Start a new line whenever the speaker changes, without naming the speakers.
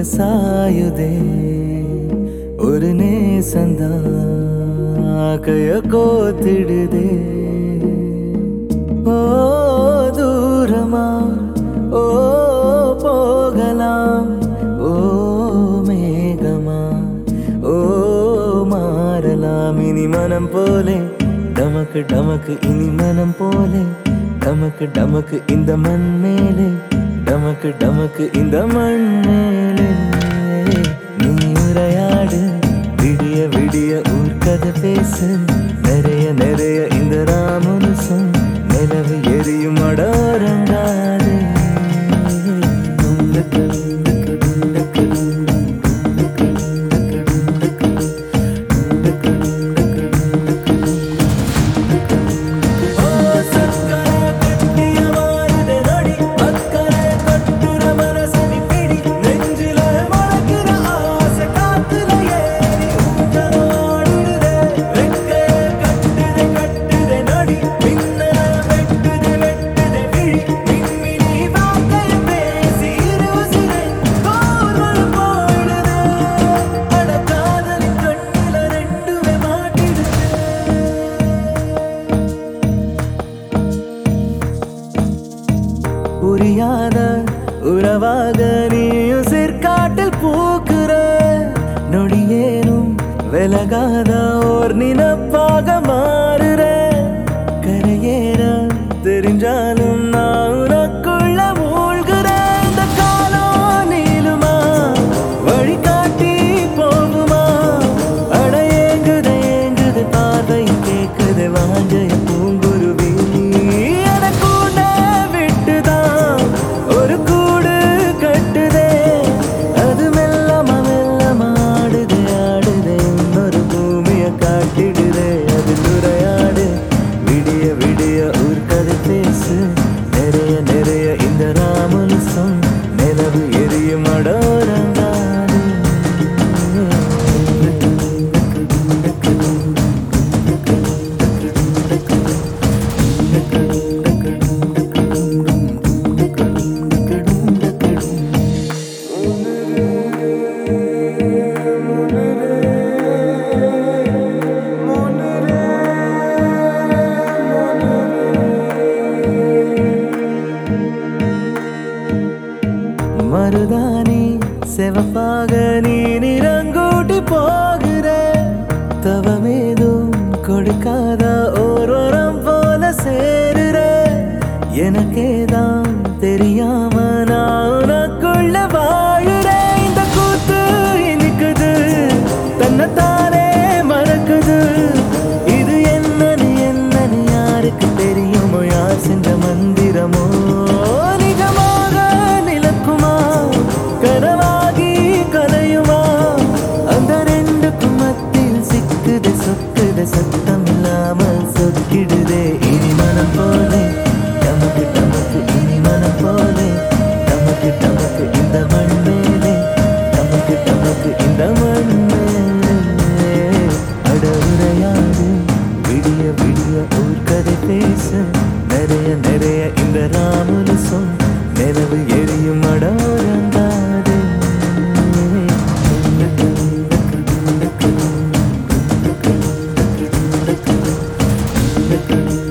சாயுதே ஒரு நேசந்தா கைய கோத்திடுதே ஓ தூரமா ஓ போகலாம் ஓ மேகமா ஓ மாறலாம் இனி மனம் போலே டமக்கு டமக்கு இனி மனம் போலே டமக்கு டமக்கு இந்த மண் மேலே டமக்கு டமக்கு இந்த மண் மேலே நீ உரையாடு விடிய விடிய ஊர்க்கதை பேசு நிறைய நிறைய இந்த ராமனுசம் நிலவு எரியும் அடோரங்காதே ஓ சக்கரை கட்டிய மாறுதே நொடி அக்கறை கட்டுற மனசனி பிடி நெஞ்சில மணக்கிற ஆசை காத்துல ஏறி ஊஞ்சலாடுதே ரெக்கைய கட்டுதே கட்டுதே நொடி மின்னல வெட்டுதே வெட்டுதே விழி மின்மினி வாக்கைய பேசி இருசிறை கோர்வல் போடுதே அட காதலி கண்ணுல ரெண்டுமே மாட்டிடுதே புரியாத உறவாக நீயும் சிற்காட்டில் பூக்குற நொடியேனும் விலகாத ஓர் நினப்பாக மாறுற கரையேற தெரிஞ்சாலும் நான் உனக்குள்ள மூழ்கிறேன் இந்த காலம் நீளுமா வழிகாட்டி போகுமா அட ஏங்குது ஏங்குது பார்வை கேக்குது வாஞ்சைய பூங்குருவி அட கூட விட்டுதான் ஒரு கூடு கட்டுதே அது மெல்லமா மெல்லமா ஆடுது ஆடுதே இன்னொரு பூமிய காட்டிடுதே அது துறையாடு விடிய விடிய ஊர்க்கதை பேசு நிறைய நிறைய இந்த ராமனுசம் நிலவு எரியும் அடோரங்காடு மருதானி செவப்பாக நீ நிறங்கூட்டி போகிற தவமேதும் கொடுக்காத ஓரோரம் போல சேருற எனக்கேதான் தெரியாம நான் உனக்குள்ள வாழுறேன் இந்த கூத்து இனிக்குது தன்னைத்தானே மறக்குது இது என்னன்னு என்னன்னு யாருக்கு தெரியுமோ யார் செஞ்ச மந்திரமோ நிஜமாக நிலக்குமா கனவாகி கலையுமா அந்த ரெண்டுக்கும் மத்தியில் சிக்குது சொக்குது சத்தம் இல்லாமல் சொக்கிடுதே இனி மனம் போலே டமக்கு டமக்கு இனி மனம் போலே டமக்கு டமக்கு இந்த மண் மேலே டமக்கு டமக்கு இந்த மண் மேலே அட உரையாடு விடிய விடிய ஊர்க்கதை பேச நிறைய நிறைய இந்த ராமனுசம் நிலவு எரியும் அடோரங்காது
Thank you.